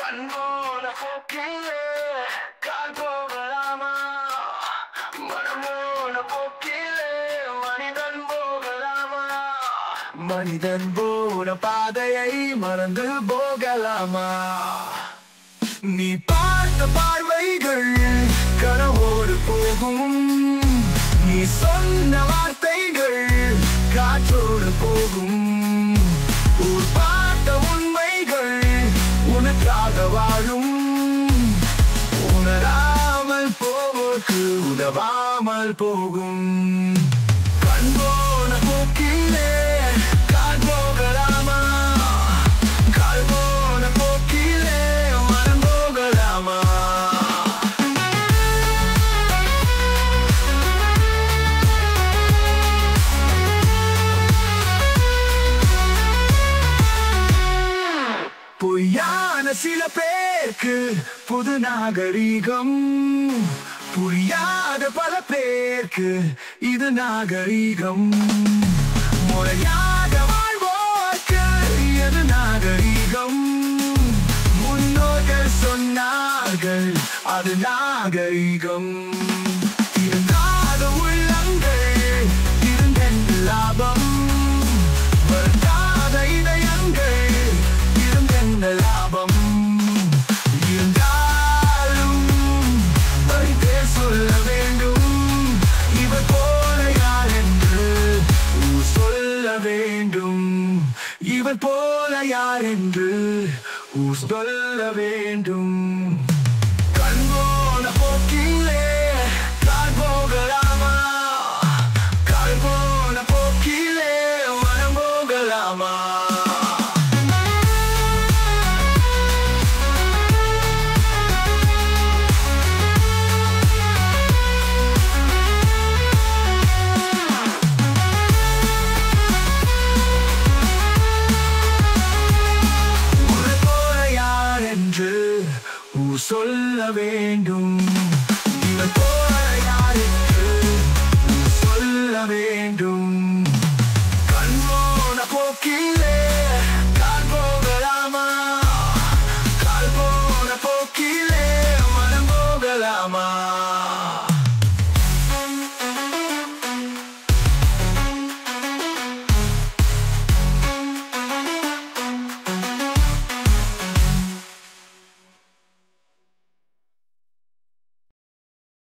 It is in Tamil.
கண்போன போக்கிலே கால் போகலாமா மனமோன போக்கிலே மனிதன் போகலாமா மனிதன் போன பாதையை மறந்து போகலாமா நீ பார்த்த பார்வைகள் கனவோடு போகும் நீ சொன்ன வார்த்தைகள் காற்றோடு போகும் ஊர் பார்த்த உண்மைகள் உனக்காக வாழும் உணராமல் போவோர்க்கு உதவாமல் போகும் கண்போன போக்கிலே கால் போகலாமா கால் போன போக்கிலே மனம் போகலாமா பொய்யான சில பேருக்கு புது நாகரீகம் புரியாத பல பேருக்கு இது நாகரீகம் முறையாக வாழ்வோர்க்கு எது நாகரீகம் முன்னோர்கள் சொன்னார்கள் அது நாகரீகம் இருந்தாத உள்ளங்கள் இருந்தென்று லாபம் வருந்தாத இதயங்கள் இருந்தென்ன லாபம் இருந்தாலும் பரிதே சொல்ல வேண்டும் இவர் போல யார் என்று ஊர் சொல்ல வேண்டும் இவர் போல யார் என்று ஊர் சொல்ல வேண்டும் கண்போன போக்கிலே கால் போகலாமா கால் போன போக்கிலே மனம் போகலாமா உன்னை போல யார் என்று ஊர் சொல்ல வேண்டும்